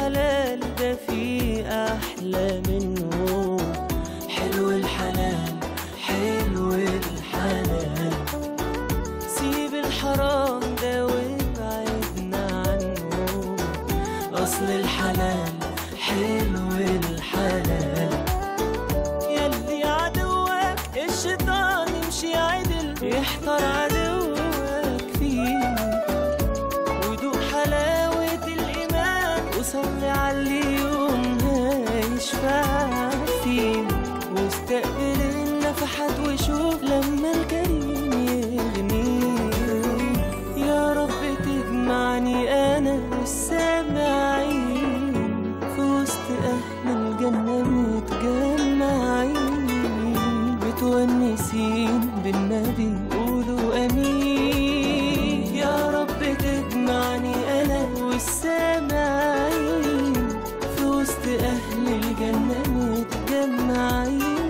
الحلال ده فيه أحلى منه حلو الحلال حلو الحلال سيب الحرام ده وابعدنا عنه أصل الحلال حلو الحلال يلي عدوك الشيطان يمشي عدل يحتار عدوك فيه ودوق حلاوة الإيمان وصلي على اليوم هيشفع فيك واستقبل النفحات وشوف لما الكريم يغنيك يا رب تجمعني أنا والسامعين في وسط أهل الجنة متجمعين متونسين بالنبي قولوا أمين يا رب تجمعني أنا والسامعين في وسط أهل الجنة متجمعين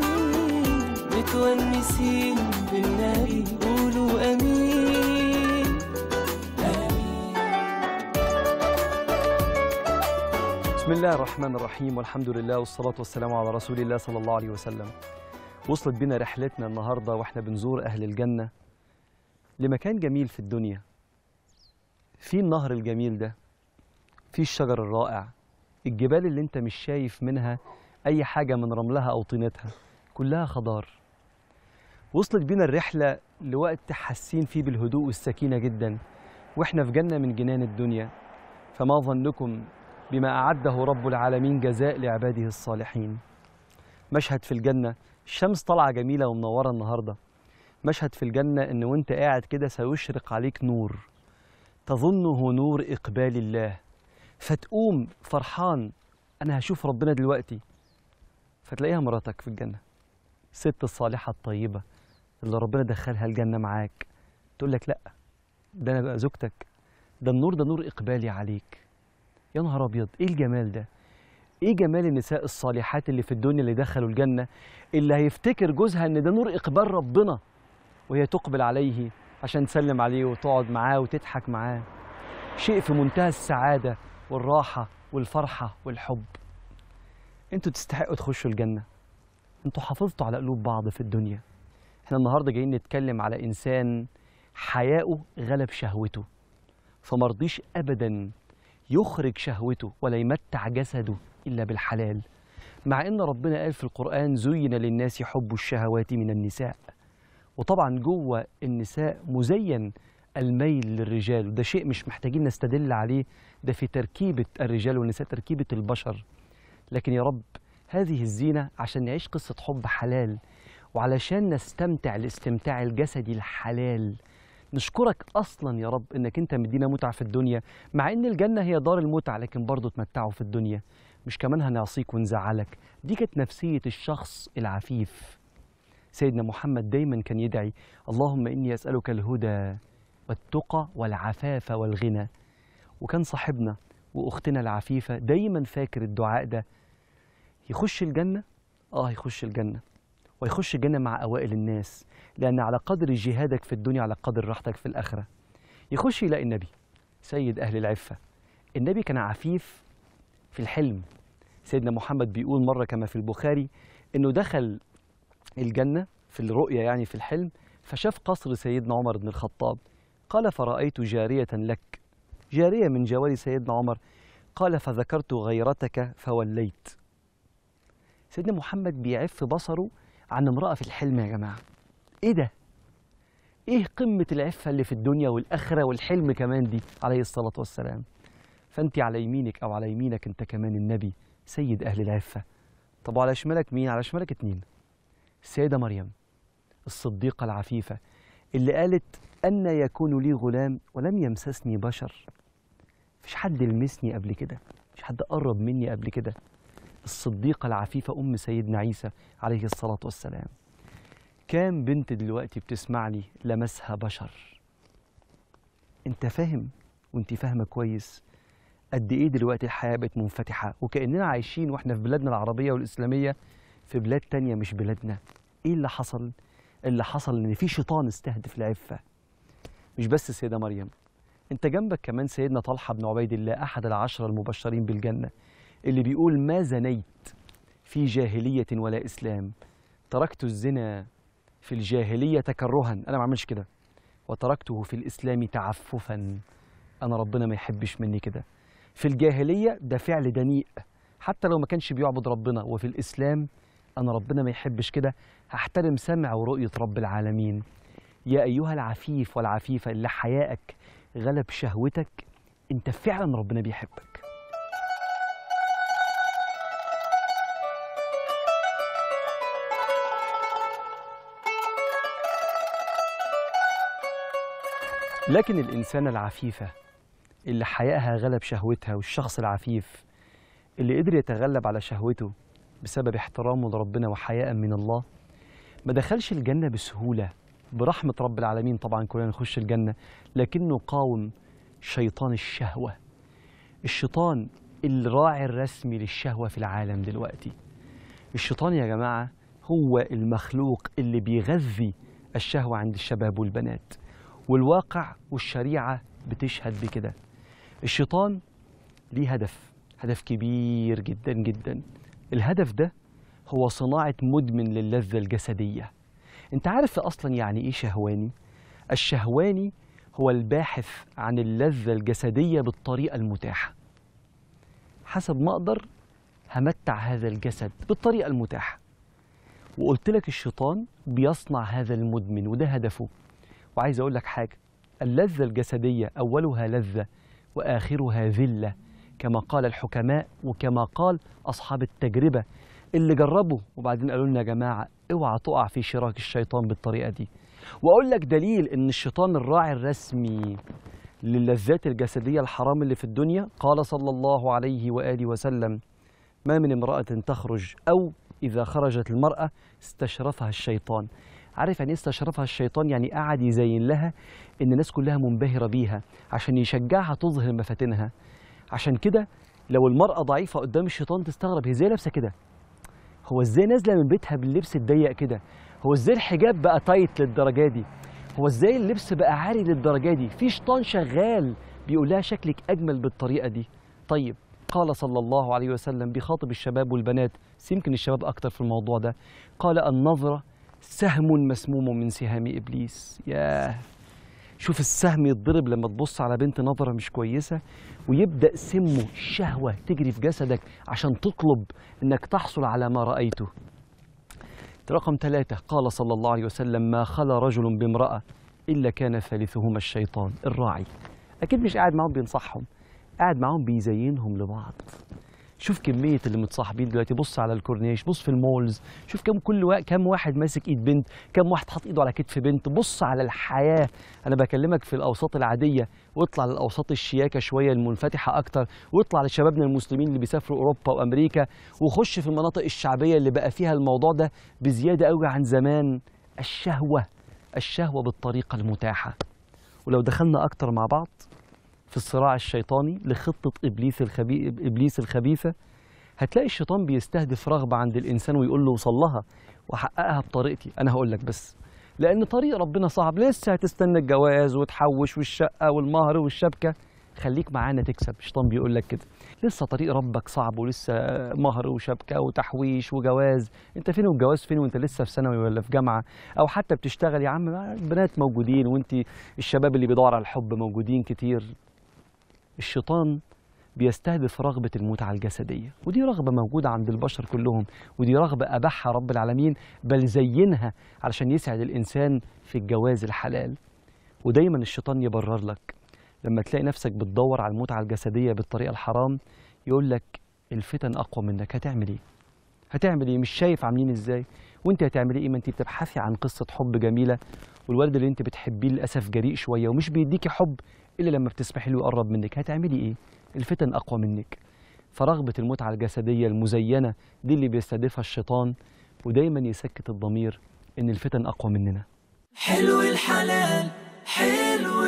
متونسين بالنبي قولوا أمين آمين بسم الله الرحمن الرحيم والحمد لله والصلاة والسلام على رسول الله صلى الله عليه وسلم وصلت بنا رحلتنا النهاردة وإحنا بنزور أهل الجنة لمكان جميل في الدنيا في النهر الجميل ده في الشجر الرائع الجبال اللي انت مش شايف منها أي حاجة من رملها أو طينتها كلها خضار وصلت بينا الرحلة لوقت حاسين فيه بالهدوء والسكينة جدا وإحنا في جنة من جنان الدنيا فما ظنكم بما أعده رب العالمين جزاء لعباده الصالحين مشهد في الجنة الشمس طالعة جميلة ومنورة النهاردة مشهد في الجنة إن وانت قاعد كده سيشرق عليك نور تظنه نور إقبال الله فتقوم فرحان أنا هشوف ربنا دلوقتي فتلاقيها مراتك في الجنة الست الصالحة الطيبة اللي ربنا دخلها الجنة معاك تقول لك لأ ده أنا بقى زوجتك ده النور ده نور إقبالي عليك يا نهار ابيض ايه الجمال ده ايه جمال النساء الصالحات اللي في الدنيا اللي دخلوا الجنه اللي هيفتكر جوزها ان ده نور اقبال ربنا وهي تقبل عليه عشان تسلم عليه وتقعد معاه وتضحك معاه شيء في منتهى السعاده والراحه والفرحه والحب انتوا تستحقوا تخشوا الجنه انتوا حافظتوا على قلوب بعض في الدنيا احنا النهارده جايين نتكلم على انسان حياؤه غلب شهوته فمرضيش ابدا يخرج شهوته ولا يمتع جسده إلا بالحلال مع أن ربنا قال في القرآن زين للناس حب الشهوات من النساء وطبعا جوه النساء مزين الميل للرجال وده شيء مش محتاجين نستدل عليه ده في تركيبة الرجال والنساء تركيبة البشر لكن يا رب هذه الزينة عشان نعيش قصة حب حلال وعلشان نستمتع الاستمتاع الجسدي الحلال نشكرك اصلا يا رب انك انت مدينا متعه في الدنيا مع ان الجنه هي دار المتعه لكن برضه تمتعوا في الدنيا مش كمان هنعصيك ونزعلك دي كانت نفسيه الشخص العفيف سيدنا محمد دايما كان يدعي اللهم اني اسالك الهدى والتقى والعفاف والغنى وكان صاحبنا واختنا العفيفه دايما فاكر الدعاء ده يخش الجنه اه يخش الجنه ويخش الجنة مع أوائل الناس لأن على قدر جهادك في الدنيا على قدر راحتك في الآخرة يخش يلاقي النبي سيد أهل العفة النبي كان عفيف في الحلم سيدنا محمد بيقول مرة كما في البخاري إنه دخل الجنة في الرؤيا يعني في الحلم فشاف قصر سيدنا عمر بن الخطاب قال فرأيت جارية لك جارية من جواري سيدنا عمر قال فذكرت غيرتك فوليت سيدنا محمد بيعف بصره عن امرأة في الحلم يا جماعة ايه ده ايه قمة العفة اللي في الدنيا والآخرة والحلم كمان دي عليه الصلاة والسلام فانت على يمينك او على يمينك انت كمان النبي سيد اهل العفة طب وعلى شمالك مين على شمالك اتنين السيدة مريم الصديقة العفيفة اللي قالت أن يكون لي غلام ولم يمسسني بشر مفيش حد يلمسني قبل كده مفيش حد قرب مني قبل كده الصديقة العفيفة أم سيدنا عيسى عليه الصلاة والسلام كام بنت دلوقتي بتسمعني لمسها بشر انت فاهم وانت فاهمة كويس قد ايه دلوقتي الحياة بقت منفتحة وكأننا عايشين واحنا في بلادنا العربية والإسلامية في بلاد تانية مش بلادنا ايه اللي حصل اللي حصل ان في شيطان استهدف العفة مش بس السيدة مريم انت جنبك كمان سيدنا طلحة بن عبيد الله أحد العشرة المبشرين بالجنة اللي بيقول ما زنيت في جاهلية ولا إسلام تركت الزنا في الجاهلية تكرها أنا ما عملش كده وتركته في الإسلام تعففا أنا ربنا ما يحبش مني كده في الجاهلية ده فعل دنيء حتى لو ما كانش بيعبد ربنا وفي الإسلام أنا ربنا ما يحبش كده هحترم سمع ورؤية رب العالمين يا أيها العفيف والعفيفة اللي حيائك غلب شهوتك أنت فعلا ربنا بيحبك لكن الإنسانة العفيفة اللي حيائها غلب شهوتها والشخص العفيف اللي قدر يتغلب على شهوته بسبب احترامه لربنا وحياء من الله ما دخلش الجنة بسهولة برحمة رب العالمين طبعا كلنا نخش الجنة لكنه قاوم شيطان الشهوة الشيطان الراعي الرسمي للشهوة في العالم دلوقتي الشيطان يا جماعة هو المخلوق اللي بيغذي الشهوة عند الشباب والبنات والواقع والشريعة بتشهد بكده الشيطان ليه هدف هدف كبير جدا جدا الهدف ده هو صناعة مدمن للذة الجسدية انت عارف اصلا يعني ايه شهواني الشهواني هو الباحث عن اللذة الجسدية بالطريقة المتاحة حسب ما اقدر همتع هذا الجسد بالطريقة المتاحة وقلت لك الشيطان بيصنع هذا المدمن وده هدفه وعايز اقول لك حاجة اللذة الجسدية اولها لذة واخرها ذلة كما قال الحكماء وكما قال اصحاب التجربة اللي جربوا وبعدين قالوا لنا يا جماعة اوعى تقع في شراك الشيطان بالطريقة دي واقول لك دليل ان الشيطان الراعي الرسمي للذات الجسدية الحرام اللي في الدنيا قال صلى الله عليه وآله وسلم ما من امرأة تخرج أو إذا خرجت المرأة استشرفها الشيطان عارف يعني إيه استشرفها الشيطان يعني قعد يزين لها ان الناس كلها منبهرة بيها عشان يشجعها تظهر مفاتنها عشان كده لو المرأة ضعيفة قدام الشيطان تستغرب هي ازاي لابسة كده هو ازاي نازله من بيتها باللبس الضيق كده هو ازاي الحجاب بقى تايت للدرجه دي هو ازاي اللبس بقى عالي للدرجه دي في شيطان شغال بيقول لها شكلك اجمل بالطريقه دي طيب قال صلى الله عليه وسلم بيخاطب الشباب والبنات بس يمكن الشباب اكتر في الموضوع ده قال النظره سهم مسموم من سهام ابليس ياه شوف السهم يتضرب لما تبص على بنت نظرة مش كويسة ويبدأ سمه الشهوة تجري في جسدك عشان تطلب انك تحصل على ما رأيته رقم ثلاثة قال صلى الله عليه وسلم ما خلا رجل بامرأة إلا كان ثالثهما الشيطان الراعي أكيد مش قاعد معاهم بينصحهم قاعد معاهم بيزينهم لبعض شوف كمية اللي متصاحبين دلوقتي بص على الكورنيش بص في المولز شوف كم كل وا... كم واحد ماسك ايد بنت كم واحد حاطط ايده على كتف بنت بص على الحياة انا بكلمك في الاوساط العادية واطلع للاوساط الشياكة شوية المنفتحة اكتر واطلع لشبابنا المسلمين اللي بيسافروا اوروبا وامريكا وخش في المناطق الشعبية اللي بقى فيها الموضوع ده بزيادة قوي عن زمان الشهوة الشهوة بالطريقة المتاحة ولو دخلنا اكتر مع بعض في الصراع الشيطاني لخطة إبليس الخبي... إبليس الخبيثة هتلاقي الشيطان بيستهدف رغبة عند الإنسان ويقول له وصل لها وحققها بطريقتي أنا هقول لك بس لأن طريق ربنا صعب لسه هتستنى الجواز وتحوش والشقة والمهر والشبكة خليك معانا تكسب الشيطان بيقول لك كده لسه طريق ربك صعب ولسه مهر وشبكة وتحويش وجواز انت فين والجواز فين وانت لسه في ثانوي ولا في جامعة او حتى بتشتغل يا عم البنات موجودين وانت الشباب اللي بيدور على الحب موجودين كتير الشيطان بيستهدف رغبة المتعة الجسدية ودي رغبة موجودة عند البشر كلهم ودي رغبة أباحها رب العالمين بل زينها علشان يسعد الإنسان في الجواز الحلال ودايما الشيطان يبرر لك لما تلاقي نفسك بتدور على المتعة الجسدية بالطريقة الحرام يقول لك الفتن أقوى منك هتعمل إيه؟ هتعمل إيه؟ مش شايف عاملين إزاي؟ وأنت هتعملي إيه؟ ما أنت بتبحثي عن قصة حب جميلة والولد اللي أنت بتحبيه للأسف جريء شوية ومش بيديكي حب إلا لما بتسمحي له يقرب منك هتعملي إيه؟ الفتن أقوى منك فرغبة المتعة الجسدية المزينة دي اللي بيستهدفها الشيطان ودايما يسكت الضمير إن الفتن أقوى مننا حلو الحلال حلو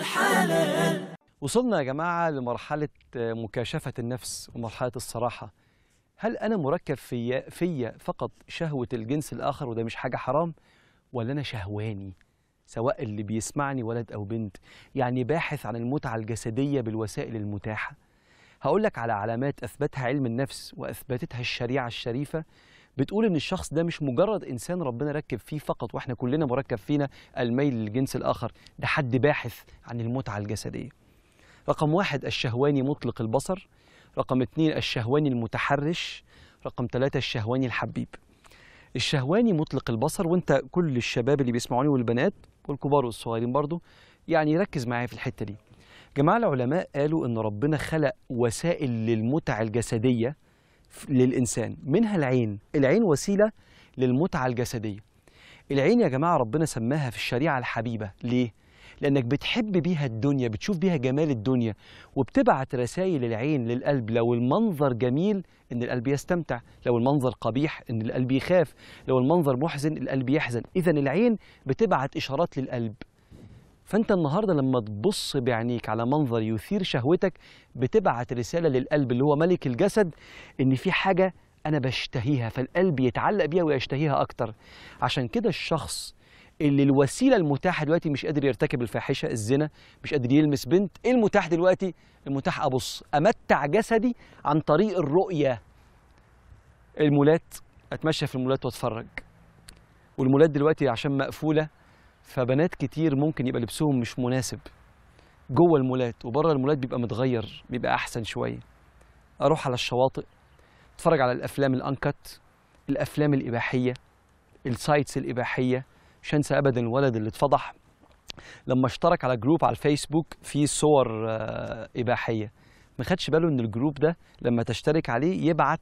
الحلال وصلنا يا جماعة لمرحلة مكاشفة النفس ومرحلة الصراحة هل أنا مركب في فيا فقط شهوة الجنس الآخر وده مش حاجة حرام ولا أنا شهواني سواء اللي بيسمعني ولد أو بنت يعني باحث عن المتعة الجسدية بالوسائل المتاحة هقول لك على علامات أثبتها علم النفس وأثبتتها الشريعة الشريفة بتقول إن الشخص ده مش مجرد إنسان ربنا ركب فيه فقط وإحنا كلنا مركب فينا الميل للجنس الآخر ده حد باحث عن المتعة الجسدية رقم واحد الشهواني مطلق البصر رقم اتنين الشهواني المتحرش رقم ثلاثة الشهواني الحبيب الشهواني مطلق البصر وانت كل الشباب اللي بيسمعوني والبنات والكبار والصغيرين برضو يعني ركز معايا في الحتة دي جماعة العلماء قالوا ان ربنا خلق وسائل للمتعة الجسدية ف- للإنسان منها العين العين وسيلة للمتعة الجسدية العين يا جماعة ربنا سماها في الشريعة الحبيبة ليه؟ لأنك بتحب بيها الدنيا بتشوف بيها جمال الدنيا وبتبعت رسائل العين للقلب لو المنظر جميل إن القلب يستمتع لو المنظر قبيح إن القلب يخاف لو المنظر محزن القلب يحزن إذا العين بتبعت إشارات للقلب فأنت النهاردة لما تبص بعينيك على منظر يثير شهوتك بتبعت رسالة للقلب اللي هو ملك الجسد إن في حاجة أنا بشتهيها فالقلب يتعلق بيها ويشتهيها أكتر عشان كده الشخص اللي الوسيله المتاحه دلوقتي مش قادر يرتكب الفاحشه الزنا مش قادر يلمس بنت ايه المتاح دلوقتي المتاح ابص امتع جسدي عن طريق الرؤيه المولات اتمشى في المولات واتفرج والمولات دلوقتي عشان مقفوله فبنات كتير ممكن يبقى لبسهم مش مناسب جوه المولات وبره المولات بيبقى متغير بيبقى احسن شويه اروح على الشواطئ اتفرج على الافلام الانكت الافلام الاباحيه السايتس الاباحيه مش هنسى ابدا الولد اللي اتفضح لما اشترك على جروب على الفيسبوك فيه صور آه، اباحيه ما خدش باله ان الجروب ده لما تشترك عليه يبعت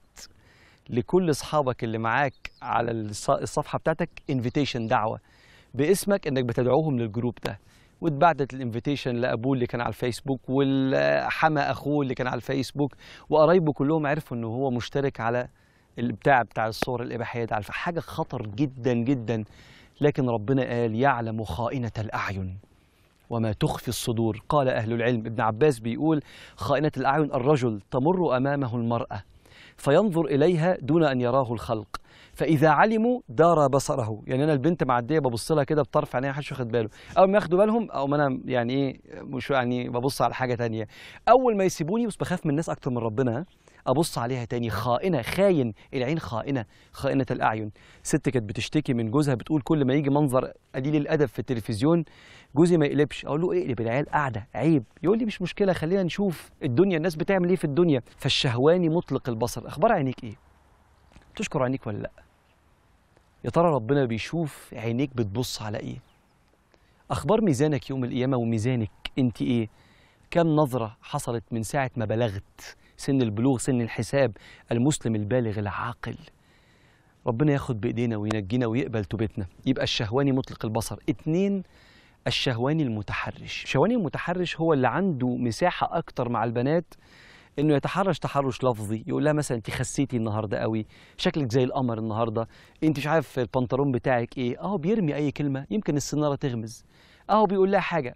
لكل اصحابك اللي معاك على الص- الصفحه بتاعتك انفيتيشن دعوه باسمك انك بتدعوهم للجروب ده واتبعتت الانفيتيشن لابوه اللي كان على الفيسبوك والحما اخوه اللي كان على الفيسبوك وقرايبه كلهم عرفوا انه هو مشترك على البتاع بتاع الصور الاباحيه ده على فكرة حاجه خطر جدا جدا لكن ربنا قال يعلم خائنه الاعين وما تخفي الصدور قال اهل العلم ابن عباس بيقول خائنه الاعين الرجل تمر امامه المراه فينظر اليها دون ان يراه الخلق فاذا علموا دار بصره يعني انا البنت معديه ببص لها كده بطرف عينيها محدش واخد باله اول ما ياخدوا بالهم او ما انا يعني ايه مش يعني ببص على حاجه تانية اول ما يسيبوني بس بخاف من الناس اكتر من ربنا ها ابص عليها تاني خائنه خاين العين خائنه خائنه الاعين ست كانت بتشتكي من جوزها بتقول كل ما يجي منظر قليل الادب في التلفزيون جوزي ما يقلبش اقول له اقلب العيال قاعده عيب يقول لي مش مشكله خلينا نشوف الدنيا الناس بتعمل ايه في الدنيا فالشهواني مطلق البصر اخبار عينيك ايه تشكر عينيك ولا لا يا ترى ربنا بيشوف عينيك بتبص على ايه اخبار ميزانك يوم القيامه وميزانك انت ايه كم نظره حصلت من ساعه ما بلغت سن البلوغ سن الحساب المسلم البالغ العاقل ربنا ياخد بايدينا وينجينا ويقبل توبتنا يبقى الشهواني مطلق البصر اتنين الشهواني المتحرش الشهواني المتحرش هو اللي عنده مساحة أكتر مع البنات انه يتحرش تحرش لفظي يقول لها مثلا انت خسيتي النهارده قوي شكلك زي القمر النهارده انت مش عارف البنطلون بتاعك ايه اهو بيرمي اي كلمه يمكن السناره تغمز اهو بيقول لها حاجه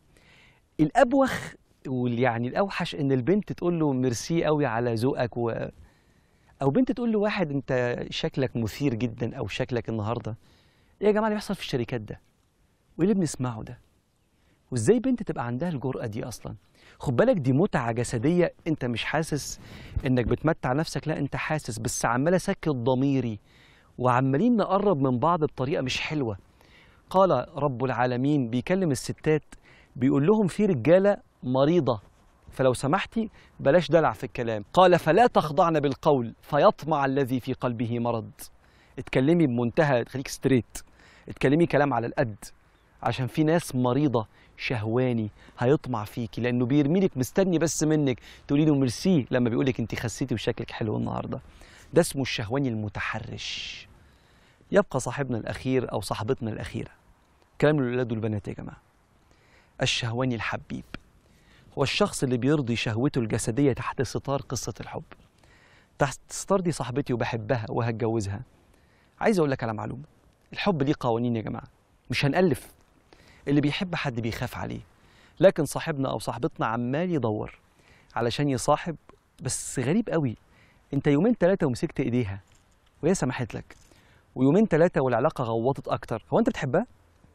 الابوخ واللي يعني الاوحش ان البنت تقول له ميرسي قوي على ذوقك و... او بنت تقول له واحد انت شكلك مثير جدا او شكلك النهارده ايه يا جماعه اللي بيحصل في الشركات ده وايه اللي بنسمعه ده وازاي بنت تبقى عندها الجرأة دي اصلا خد بالك دي متعة جسدية انت مش حاسس انك بتمتع نفسك لا انت حاسس بس عمال اسكت ضميري وعمالين نقرب من بعض بطريقة مش حلوة قال رب العالمين بيكلم الستات بيقول لهم في رجالة مريضة فلو سمحتي بلاش دلع في الكلام قال فلا تخضعن بالقول فيطمع الذي في قلبه مرض اتكلمي بمنتهى خليك ستريت اتكلمي كلام على القد عشان في ناس مريضة شهواني هيطمع فيكي لانه بيرمي لك مستني بس منك تقولي له ميرسي لما بيقول لك انت خسيتي وشكلك حلو النهارده ده اسمه الشهواني المتحرش يبقى صاحبنا الاخير او صاحبتنا الاخيره كلام للولاد والبنات يا جماعه الشهواني الحبيب هو الشخص اللي بيرضي شهوته الجسديه تحت ستار قصه الحب تحت ستار دي صاحبتي وبحبها وهتجوزها عايز اقول لك على معلومه الحب ليه قوانين يا جماعه مش هنألف اللي بيحب حد بيخاف عليه لكن صاحبنا او صاحبتنا عمال يدور علشان يصاحب بس غريب قوي انت يومين ثلاثه ومسكت ايديها وهي سمحت لك ويومين ثلاثه والعلاقه غوطت اكتر هو انت بتحبها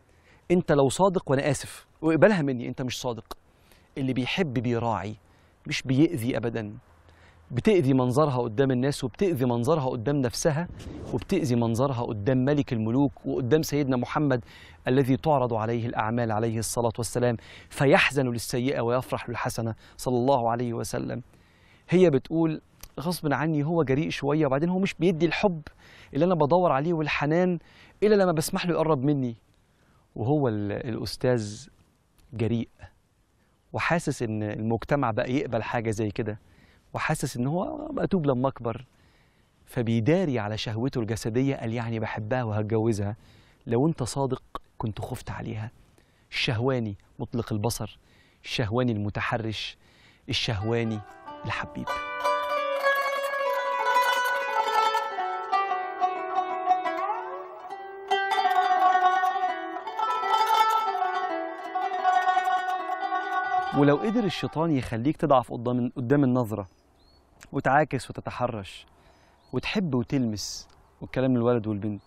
انت لو صادق وانا اسف واقبلها مني انت مش صادق اللي بيحب بيراعي مش بيأذي ابدا بتأذي منظرها قدام الناس وبتأذي منظرها قدام نفسها وبتأذي منظرها قدام ملك الملوك وقدام سيدنا محمد الذي تعرض عليه الأعمال عليه الصلاة والسلام فيحزن للسيئة ويفرح للحسنة صلى الله عليه وسلم هي بتقول غصب عني هو جريء شوية وبعدين هو مش بيدي الحب اللي أنا بدور عليه والحنان إلا لما بسمح له يقرب مني وهو ال- الأستاذ جريء وحاسس إن المجتمع بقى يقبل حاجة زي كده وحاسس إن هو بقى توب لما أكبر فبيداري على شهوته الجسدية قال يعني بحبها وهتجوزها لو أنت صادق كنت خفت عليها الشهواني مطلق البصر الشهواني المتحرش الشهواني الحبيب ولو قدر الشيطان يخليك تضعف قدام قدام النظرة وتعاكس وتتحرش وتحب وتلمس والكلام الولد والبنت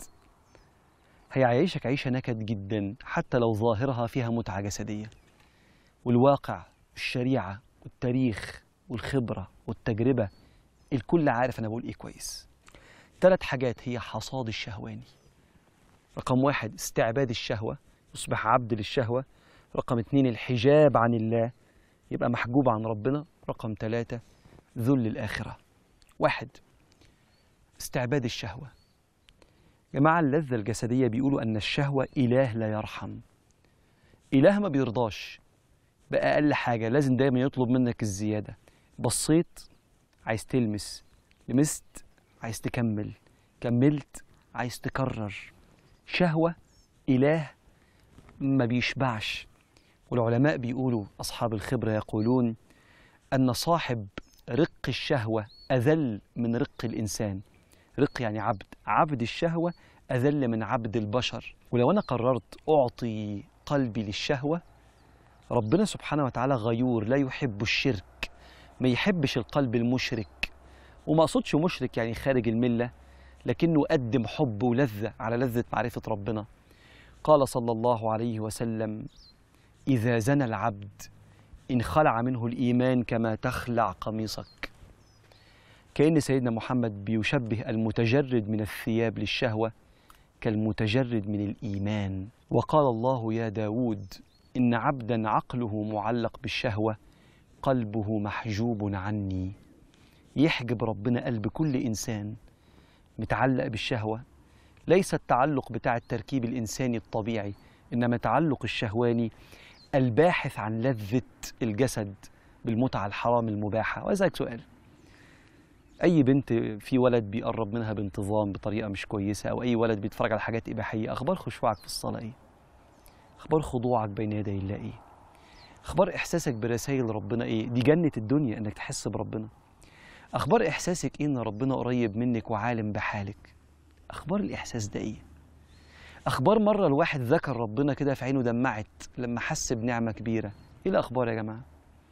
هيعيشك عيشة نكد جدا حتى لو ظاهرها فيها متعة جسدية والواقع والشريعة والتاريخ والخبرة والتجربة الكل عارف أنا بقول إيه كويس ثلاث حاجات هي حصاد الشهواني رقم واحد استعباد الشهوة يصبح عبد للشهوة رقم اتنين الحجاب عن الله يبقى محجوب عن ربنا رقم ثلاثة ذل الآخرة واحد استعباد الشهوة جماعة اللذة الجسدية بيقولوا أن الشهوة إله لا يرحم إله ما بيرضاش بأقل حاجة لازم دايما يطلب منك الزيادة بصيت عايز تلمس لمست عايز تكمل كملت عايز تكرر شهوة إله ما بيشبعش والعلماء بيقولوا أصحاب الخبرة يقولون أن صاحب رق الشهوة أذل من رق الإنسان رق يعني عبد عبد الشهوة أذل من عبد البشر ولو أنا قررت أعطي قلبي للشهوة ربنا سبحانه وتعالى غيور لا يحب الشرك ما يحبش القلب المشرك وما أقصدش مشرك يعني خارج الملة لكنه قدم حب ولذة على لذة معرفة ربنا قال صلى الله عليه وسلم إذا زنى العبد انخلع منه الإيمان كما تخلع قميصك كأن سيدنا محمد بيشبه المتجرد من الثياب للشهوة كالمتجرد من الإيمان وقال الله يا داود إن عبدا عقله معلق بالشهوة قلبه محجوب عني يحجب ربنا قلب كل إنسان متعلق بالشهوة ليس التعلق بتاع التركيب الإنساني الطبيعي إنما تعلق الشهواني الباحث عن لذة الجسد بالمتعة الحرام المباحة وأسألك سؤال أي بنت في ولد بيقرب منها بانتظام بطريقة مش كويسة أو أي ولد بيتفرج على حاجات إباحية أخبار خشوعك في الصلاة إيه؟ أخبار خضوعك بين يدي الله إيه؟ أخبار إحساسك برسائل ربنا إيه؟ دي جنة الدنيا إنك تحس بربنا أخبار إحساسك إيه إن ربنا قريب منك وعالم بحالك أخبار الإحساس ده إيه؟ أخبار مرة الواحد ذكر ربنا كده في عينه دمعت لما حس بنعمة كبيرة إيه الأخبار يا جماعة؟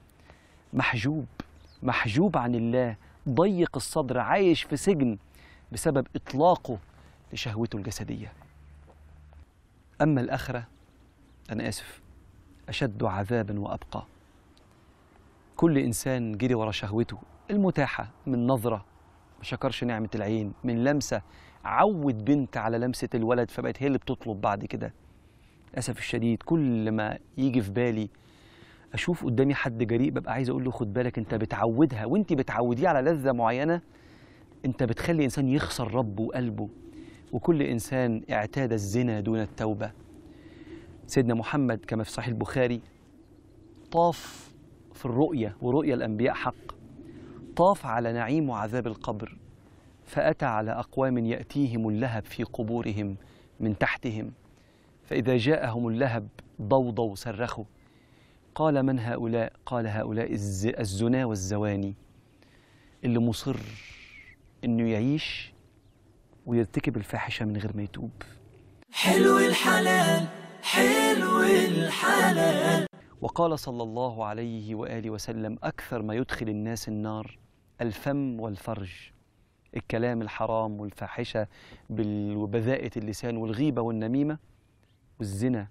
محجوب محجوب عن الله ضيق الصدر عايش في سجن بسبب إطلاقه لشهوته الجسدية أما الآخرة أنا آسف أشد عذابا وأبقى كل إنسان جري ورا شهوته المتاحة من نظرة ما شكرش نعمة العين من لمسة عود بنت على لمسة الولد فبقت هي اللي بتطلب بعد كده للأسف الشديد كل ما يجي في بالي أشوف قدامي حد جريء ببقى عايز أقول له خد بالك أنت بتعودها وأنت بتعوديه على لذة معينة أنت بتخلي إنسان يخسر ربه وقلبه وكل إنسان اعتاد الزنا دون التوبة سيدنا محمد كما في صحيح البخاري طاف في الرؤية ورؤيا الأنبياء حق طاف على نعيم وعذاب القبر فأتى على أقوام يأتيهم اللهب في قبورهم من تحتهم فإذا جاءهم اللهب ضوضوا صرخوا قال من هؤلاء؟ قال هؤلاء الز- الزنا والزواني اللي مصر إنه يعيش ويرتكب الفاحشة من غير ما يتوب حلو الحلال حلو الحلال وقال صلى الله عليه وآله وسلم أكثر ما يدخل الناس النار الفم والفرج الكلام الحرام والفاحشة بال- وبذاءة اللسان والغيبة والنميمة والزنا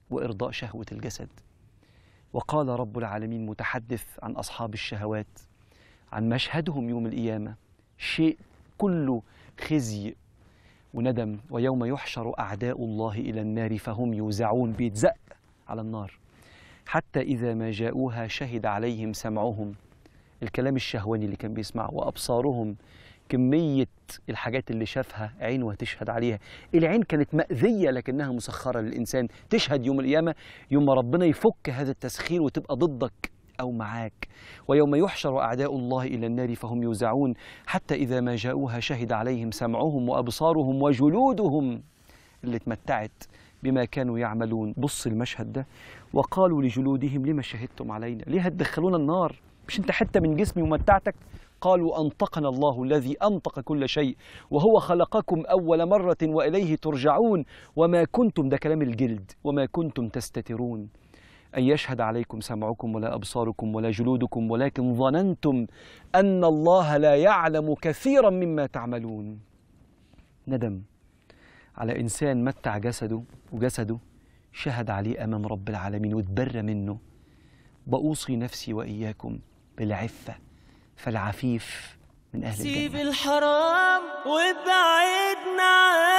وإرضاء شهوة الجسد وقال رب العالمين متحدث عن أصحاب الشهوات عن مشهدهم يوم القيامة شيء كله خزي وندم ويوم يحشر أعداء الله إلى النار فهم يوزعون بيتزق على النار حتى إذا ما جاءوها شهد عليهم سمعهم الكلام الشهواني اللي كان بيسمعه وأبصارهم كمية الحاجات اللي شافها عينه هتشهد عليها العين كانت مأذية لكنها مسخرة للإنسان تشهد يوم القيامة يوم ما ربنا يفك هذا التسخير وتبقى ضدك أو معاك ويوم يحشر أعداء الله إلى النار فهم يوزعون حتى إذا ما جاءوها شهد عليهم سمعهم وأبصارهم وجلودهم اللي اتمتعت بما كانوا يعملون بص المشهد ده وقالوا لجلودهم لما شهدتم علينا ليه هتدخلونا النار مش انت حتة من جسمي ومتعتك قالوا أنطقنا الله الذي أنطق كل شيء وهو خلقكم أول مرة وإليه ترجعون وما كنتم ده كلام الجلد وما كنتم تستترون أن يشهد عليكم سمعكم ولا أبصاركم ولا جلودكم ولكن ظننتم أن الله لا يعلم كثيرا مما تعملون ندم على إنسان متع جسده وجسده شهد عليه أمام رب العالمين واتبرى منه بأوصي نفسي وإياكم بالعفة فالعفيف من أهل سيب الجنة الحرام وابعدنا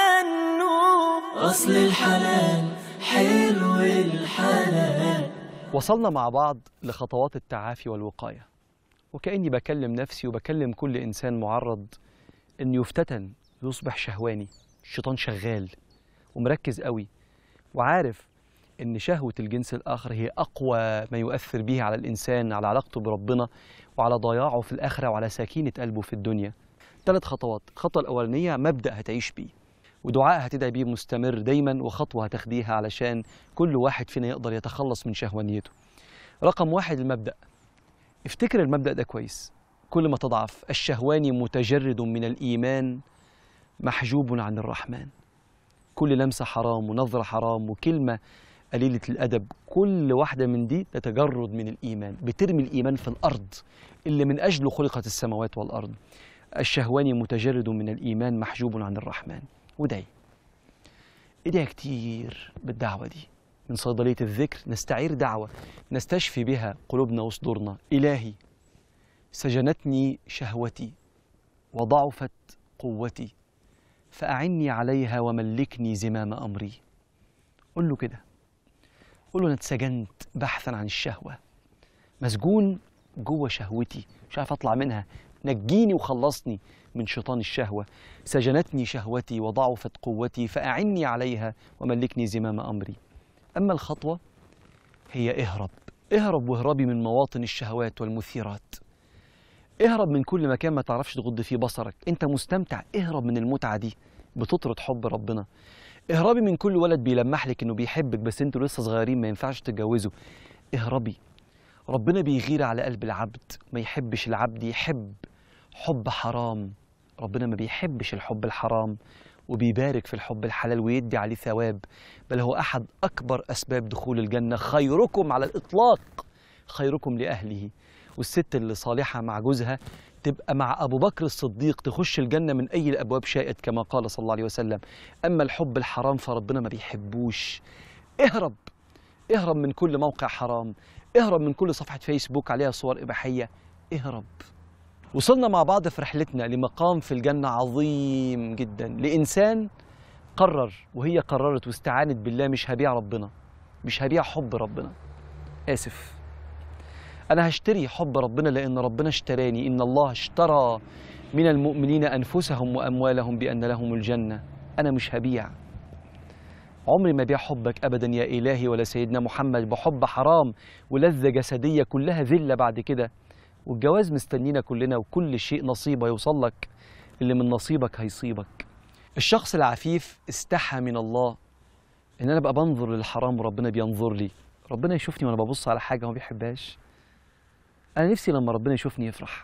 عنه أصل الحلال حلو الحلال وصلنا مع بعض لخطوات التعافي والوقاية وكأني بكلم نفسي وبكلم كل إنسان معرض أن يفتتن ويصبح شهواني الشيطان شغال ومركز قوي وعارف أن شهوة الجنس الآخر هي أقوى ما يؤثر به على الإنسان على علاقته بربنا وعلى ضياعه في الآخرة وعلى سكينة قلبه في الدنيا ثلاث خطوات الخطوة الأولانية مبدأ هتعيش بيه ودعاء هتدعي بيه مستمر دايما وخطوة هتاخديها علشان كل واحد فينا يقدر يتخلص من شهوانيته رقم واحد المبدأ افتكر المبدأ ده كويس كل ما تضعف الشهواني متجرد من الإيمان محجوب عن الرحمن كل لمسة حرام ونظرة حرام وكلمة قليلة الأدب كل واحدة من دي تتجرد من الإيمان بترمي الإيمان في الأرض اللي من أجله خلقت السماوات والأرض الشهواني متجرد من الإيمان محجوب عن الرحمن وادعي ادعي كتير بالدعوة دي من صيدلية الذكر نستعير دعوة نستشفي بها قلوبنا وصدورنا إلهي سجنتني شهوتي وضعفت قوتي فأعني عليها وملكني زمام أمري قل له كده قل له أنا اتسجنت بحثا عن الشهوة مسجون جوه شهوتي مش عارف أطلع منها نجيني وخلصني من شيطان الشهوة سجنتني شهوتي وضعفت قوتي فأعني عليها وملكني زمام أمري أما الخطوة هي اهرب اهرب واهربي من مواطن الشهوات والمثيرات اهرب من كل مكان ما تعرفش تغض فيه بصرك انت مستمتع اهرب من المتعة دي بتطرد حب ربنا اهربي من كل ولد بيلمح لك انه بيحبك بس انتوا لسه صغيرين ما ينفعش تتجوزوا اهربي ربنا بيغير على قلب العبد ما يحبش العبد يحب حب حرام ربنا ما بيحبش الحب الحرام وبيبارك في الحب الحلال ويدي عليه ثواب بل هو أحد أكبر أسباب دخول الجنة خيركم على الإطلاق خيركم لأهله والست اللي صالحة مع جوزها تبقى مع أبو بكر الصديق تخش الجنة من أي الأبواب شاءت كما قال صلى الله عليه وسلم أما الحب الحرام فربنا ما بيحبوش اهرب اهرب من كل موقع حرام اهرب من كل صفحة فيسبوك عليها صور إباحية اهرب وصلنا مع بعض في رحلتنا لمقام في الجنة عظيم جدا لإنسان قرر وهي قررت واستعانت بالله مش هبيع ربنا مش هبيع حب ربنا آسف أنا هشتري حب ربنا لأن ربنا اشتراني إن الله اشترى من المؤمنين أنفسهم وأموالهم بأن لهم الجنة أنا مش هبيع عمري ما بيع حبك أبدا يا إلهي ولا سيدنا محمد بحب حرام ولذة جسدية كلها ذلة بعد كده والجواز مستنينا كلنا وكل شيء نصيبه يوصل لك اللي من نصيبك هيصيبك الشخص العفيف استحى من الله ان انا ابقى بنظر للحرام وربنا بينظر لي ربنا يشوفني وانا ببص على حاجه ما بيحبهاش انا نفسي لما ربنا يشوفني يفرح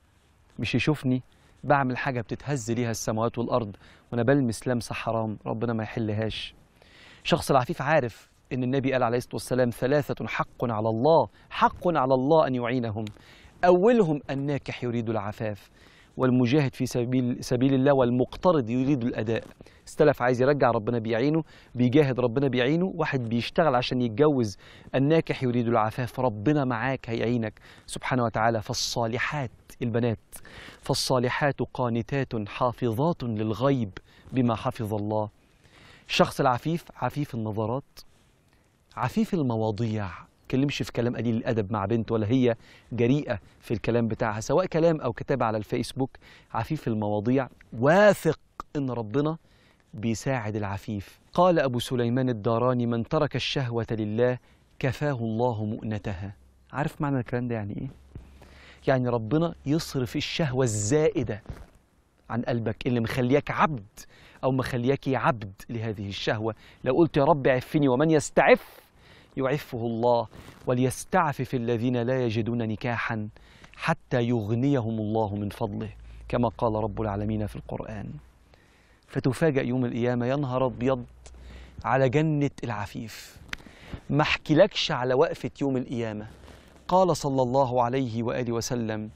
مش يشوفني بعمل حاجه بتتهز ليها السماوات والارض وانا بلمس لمسه حرام ربنا ما يحلهاش الشخص العفيف عارف ان النبي قال عليه الصلاه والسلام ثلاثه حق على الله حق على الله ان يعينهم اولهم الناكح يريد العفاف والمجاهد في سبيل سبيل الله والمقترض يريد الاداء استلف عايز يرجع ربنا بيعينه بيجاهد ربنا بيعينه واحد بيشتغل عشان يتجوز الناكح يريد العفاف ربنا معاك هيعينك سبحانه وتعالى فالصالحات البنات فالصالحات قانتات حافظات للغيب بما حفظ الله الشخص العفيف عفيف النظرات عفيف المواضيع تكلمش في كلام قليل الادب مع بنت ولا هي جريئه في الكلام بتاعها سواء كلام او كتابه على الفيسبوك عفيف المواضيع واثق ان ربنا بيساعد العفيف قال ابو سليمان الداراني من ترك الشهوه لله كفاه الله مؤنتها عارف معنى الكلام ده يعني ايه يعني ربنا يصرف الشهوه الزائده عن قلبك اللي مخلياك عبد او مخلياك عبد لهذه الشهوه لو قلت يا رب عفني ومن يستعف يعفه الله وليستعفف الذين لا يجدون نكاحا حتى يغنيهم الله من فضله كما قال رب العالمين في القرآن فتفاجأ يوم القيامة يا نهار أبيض على جنة العفيف ما احكيلكش على وقفة يوم القيامة قال صلى الله عليه وآله وسلم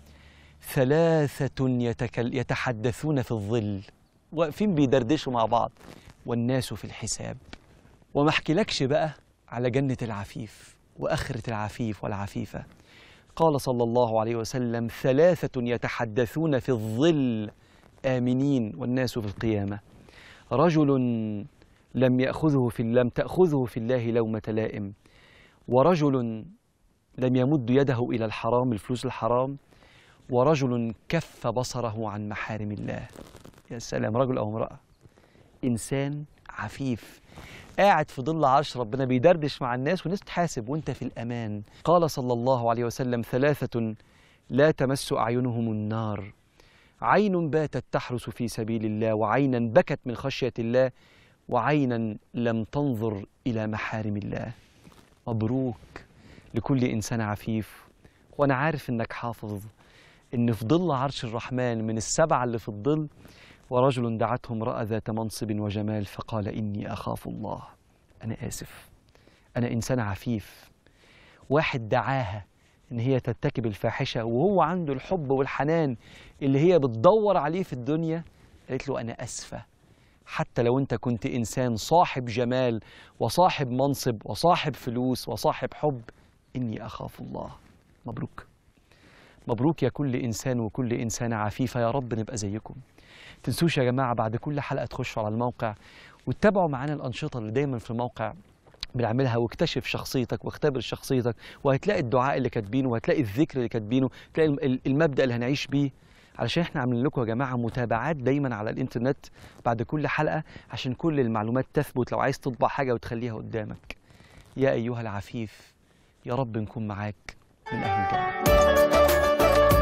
ثلاثة يتكل يتحدثون في الظل واقفين بيدردشوا مع بعض والناس في الحساب وما احكيلكش بقى على جنة العفيف وآخرة العفيف والعفيفة قال صلى الله عليه وسلم ثلاثة يتحدثون في الظل آمنين والناس في القيامة رجل لم يأخذه في لم تأخذه في الله لومة لائم ورجل لم يمد يده إلى الحرام الفلوس الحرام ورجل كف بصره عن محارم الله يا سلام رجل أو امرأة إنسان عفيف قاعد في ظل عرش ربنا بيدردش مع الناس والناس تحاسب وانت في الأمان قال صلى الله عليه وسلم ثلاثة لا تمس أعينهم النار عين باتت تحرس في سبيل الله وعينا بكت من خشية الله وعينا لم تنظر إلى محارم الله مبروك لكل إنسان عفيف وأنا عارف إنك حافظ إن في ظل عرش الرحمن من السبعة اللي في الظل ورجل دعته امرأة ذات منصب وجمال فقال إني أخاف الله أنا آسف أنا إنسان عفيف واحد دعاها إن هي ترتكب الفاحشة وهو عنده الحب والحنان اللي هي بتدور عليه في الدنيا قالت له أنا أسفة حتى لو أنت كنت إنسان صاحب جمال وصاحب منصب وصاحب فلوس وصاحب حب إني أخاف الله مبروك مبروك يا كل إنسان وكل إنسانة عفيفة يا رب نبقى زيكم تنسوش يا جماعة بعد كل حلقة تخشوا على الموقع وتتابعوا معانا الأنشطة اللي دايما في الموقع بنعملها واكتشف شخصيتك واختبر شخصيتك وهتلاقي الدعاء اللي كاتبينه وهتلاقي الذكر اللي كاتبينه تلاقي الم- المبدأ اللي هنعيش بيه علشان احنا عاملين لكم يا جماعة متابعات دايما على الانترنت بعد كل حلقة عشان كل المعلومات تثبت لو عايز تطبع حاجة وتخليها قدامك يا أيها العفيف يا رب نكون معاك من أهل الجنة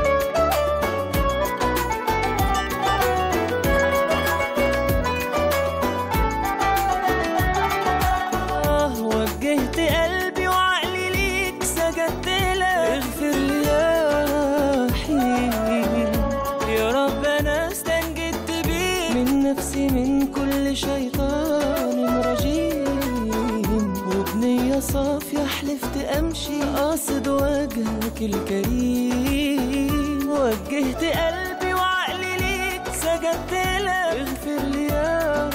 آه وجهت قلبي وعقلي ليك سجدت لك اغفر لي يا رحيم يا رب انا استنجدت بيك من نفسي من كل شيطان رجيم وبنية صافية حلفت امشي قاصد وجهك الكريم وجهت قلبي وعقلي ليك سجدت لك اغفر لي يا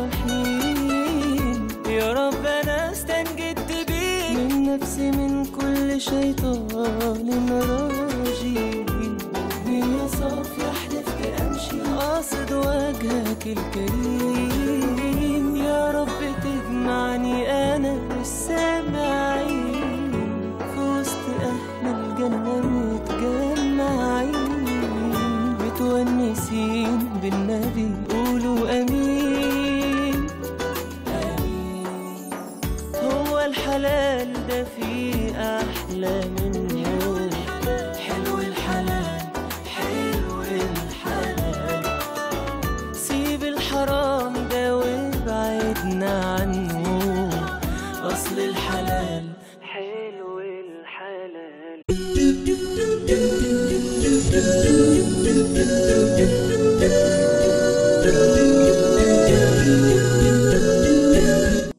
رحيم يا رب انا استنجدت بيك من نفسي من كل شيطان رجيم يا صافية حلفت امشي قاصد وجهك الكريم يا رب تجمعني انا والسامعين في وسط اهل الجنة متجمعين متونسين بالنبي قولوا امين هو الحلال ده فيه أحلى منه حلو الحلال حلو الحلال سيب الحرام ده وابعدنا عنه أصل الحلال حلو الحلال